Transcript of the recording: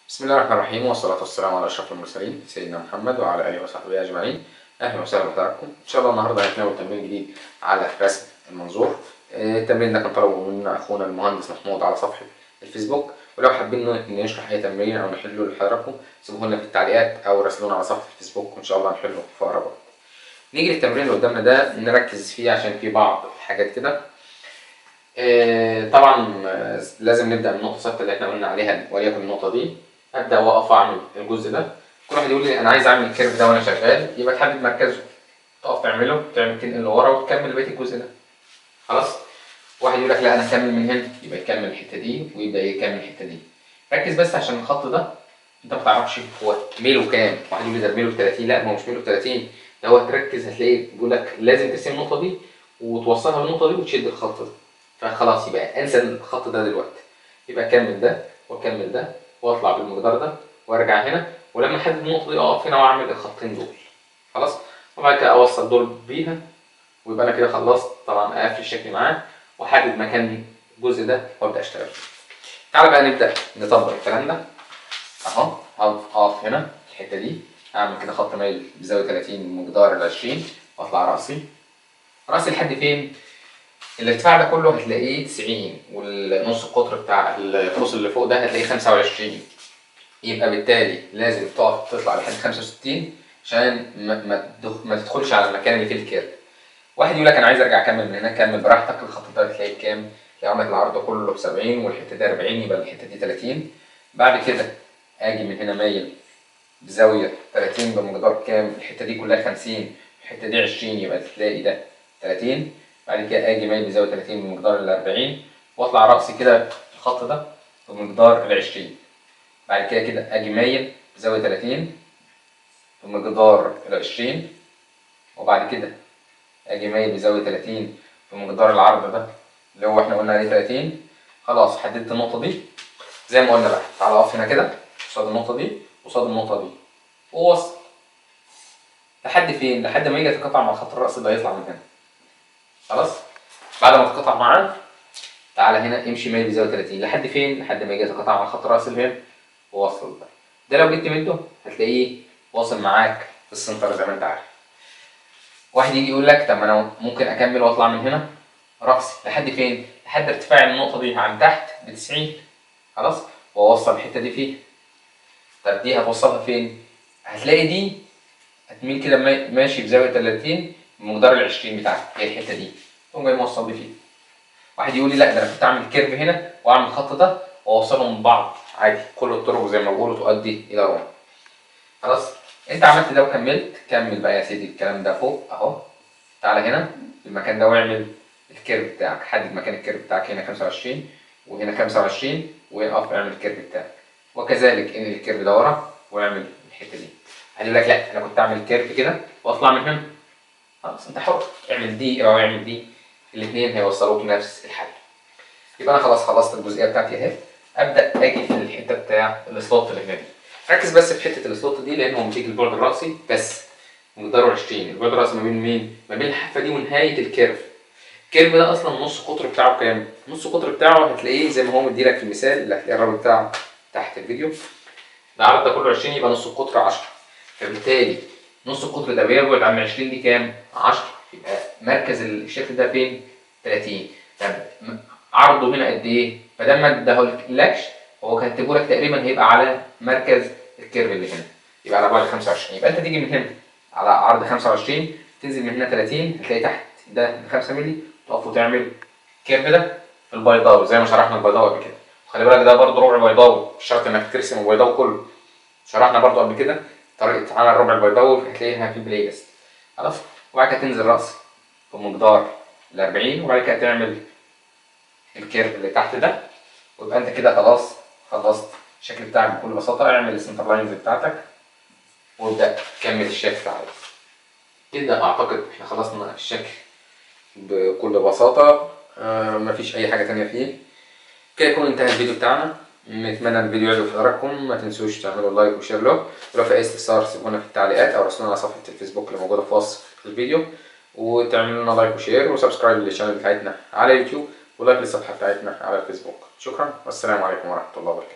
بسم الله الرحمن الرحيم والصلاة والسلام على أشرف المرسلين سيدنا محمد وعلى آله وصحبه أجمعين أهلا وسهلا بحضراتكم إن شاء الله النهاردة هنتناول تمرين جديد على رسم المنظور آه، التمرين ده كان طلبه منا أخونا المهندس محمود على صفحة الفيسبوك ولو حابين إن نشرح أي تمرين أو نحله لحضراتكم سيبوه لنا في التعليقات أو راسلونا على صفحة الفيسبوك وإن شاء الله نحله في أقرب وقت. نيجي للتمرين اللي قدامنا ده نركز فيه عشان في بعض الحاجات كده آه، طبعا آه، لازم نبدا من النقطه الثابته اللي احنا قلنا عليها وليكن النقطه دي ابدا واقف اعمل الجزء ده كل واحد يقول لي انا عايز اعمل الكيرف ده وانا شغال يبقى تحدد مركزه تقف تعمله تعمل تنقل لورا وتكمل بقيه الجزء ده خلاص واحد يقول لك لا انا هكمل من هنا يبقى يكمل الحته دي ويبدا يكمل الحته دي ركز بس عشان الخط ده انت ما تعرفش هو ميله كام واحد يقول لي ده ميله 30 لا ما هو مش ميله 30 ده هو تركز هتلاقيه بيقول لك لازم ترسم النقطه دي وتوصلها بالنقطه دي وتشد الخط ده فخلاص يبقى انسى الخط ده دلوقتي يبقى اكمل ده واكمل ده واطلع بالمقدار ده وارجع هنا ولما احدد النقطه دي اقف هنا واعمل الخطين دول خلاص وبعد كده اوصل دول بيها ويبقى انا كده خلصت طبعا اقفل الشكل معاه واحدد مكان الجزء ده وابدا اشتغل فيه تعالى بقى نبدا نطبق الكلام ده اهو اقف اقف هنا الحته دي اعمل كده خط مايل بزاويه 30 مقدار ال 20 واطلع راسي راسي لحد فين؟ الارتفاع ده كله هتلاقيه 90 والنص القطر بتاع القوس اللي فوق ده هتلاقيه 25 يبقى بالتالي لازم تقف تطلع لحد 65 عشان ما, ما, تدخ- ما تدخلش على المكان اللي فيه الكيرف واحد يقول لك انا عايز ارجع اكمل من هنا كمل براحتك الخط ده هتلاقيه بكام؟ لو عندك العرض كله ب 70 والحته دي 40 يبقى الحته دي 30 بعد كده اجي من هنا مايل بزاويه 30 بمقدار كام؟ الحته دي كلها 50 الحته دي 20 يبقى تلاقي ده 30 بعد كده اجي مايل بزاويه 30 بمقدار ال 40 واطلع راسي كده الخط ده بمقدار ال 20 بعد كده كده اجي مايل بزاويه 30 بمقدار ال 20 وبعد كده اجي مايل بزاويه 30 بمقدار العرض ده اللي هو احنا قلنا عليه 30 خلاص حددت النقطه دي زي ما قلنا بقى تعالى اقف هنا كده قصاد النقطه دي قصاد النقطه دي ووصل لحد فين لحد ما يجي يتقاطع مع خط الراس اللي هيطلع من هنا خلاص بعد ما تقطع معاه تعالى هنا امشي مايل بزاويه 30 لحد فين لحد ما يجي يتقاطع مع خط الراس اللي هنا ووصل ده ده لو جيت تمده هتلاقيه واصل معاك في السنتر زي ما انت عارف واحد يجي يقول لك طب ما انا ممكن اكمل واطلع من هنا راسي لحد فين لحد ارتفاع النقطه دي عن تحت ب 90 خلاص واوصل الحته دي فيه طب دي هتوصلها فين هتلاقي دي هتميل كده ما- ماشي بزاويه 30 بمقدار ال 20 بتاعتك هي الحته دي تقوم جاي موصل لي فيه واحد يقول لي لا ده انا كنت اعمل كيرف هنا واعمل الخط ده واوصلهم ببعض عادي كل الطرق زي ما بيقولوا تؤدي الى روما خلاص انت عملت ده وكملت كمل بقى يا سيدي الكلام ده فوق اهو تعالى هنا في المكان ده واعمل الكيرف بتاعك حدد مكان الكيرف بتاعك هنا 25 وهنا 25 وهنا اقف اعمل الكيرف بتاعك وكذلك انقل الكيرف ده ورا واعمل الحته دي هيقول لك لا انا كنت اعمل كيرف كده واطلع من هنا خلاص انت حر اعمل دي او اعمل دي الاثنين هيوصلوك نفس الحل يبقى انا خلاص خلصت الجزئيه بتاعتي اهي ابدا اجي في الحته بتاع السلوت اللي هنا دي ركز بس في حته السلوت دي لان هو بتيجي البعد الراسي بس مقداره 20 البعد الراسي ما بين مين؟ ما بين الحافه دي ونهايه الكيرف الكيرف ده اصلا نص قطر بتاعه كام؟ نص قطر بتاعه هتلاقيه زي ما هو مديلك في المثال اللي هتلاقي الرابط بتاعه تحت الفيديو العرض ده كله 20 يبقى نص القطر 10 فبالتالي نص القطر ده بيبعد عن 20 دي كام؟ 10 يبقى مركز الشكل ده فين؟ 30 طب م- عرضه هنا قد ايه؟ فده ما اداهولكش هو كاتبه لك تقريبا هيبقى على مركز الكيرف اللي هنا يبقى على بعد 25 يبقى انت تيجي من هنا على عرض 25 تنزل من هنا 30 هتلاقي تحت ده 5 مللي تقف وتعمل الكيرف ده في البيضاوي زي ما شرحنا البيضاوي قبل كده وخلي بالك ده برضه ربع بيضاوي مش شرط انك ترسم البيضاوي كله شرحنا برضه قبل كده طريقه عمل الربع البيضاوي هتلاقيها في البلاي ليست خلاص وبعد كده تنزل راسي بمقدار ال 40 وبعد كده تعمل الكيرف اللي تحت ده ويبقى انت كده خلاص خلصت الشكل بتاعك بكل بساطه اعمل السنتر لاينز بتاعتك وابدا كمل الشكل عادي كده اعتقد احنا خلصنا الشكل بكل بساطه آه مفيش اي حاجه تانية فيه كده يكون انتهى الفيديو بتاعنا نتمنى الفيديو يعجب حضراتكم ما تنسوش تعملوا لايك وشير له ولو في اي استفسار سيبونا في التعليقات او راسلونا على صفحه الفيسبوك اللي موجوده في وصف الفيديو وتعملوا لنا لايك وشير وسبسكرايب للشانل بتاعتنا على يوتيوب ولايك للصفحه بتاعتنا على الفيسبوك شكرا والسلام عليكم ورحمه الله وبركاته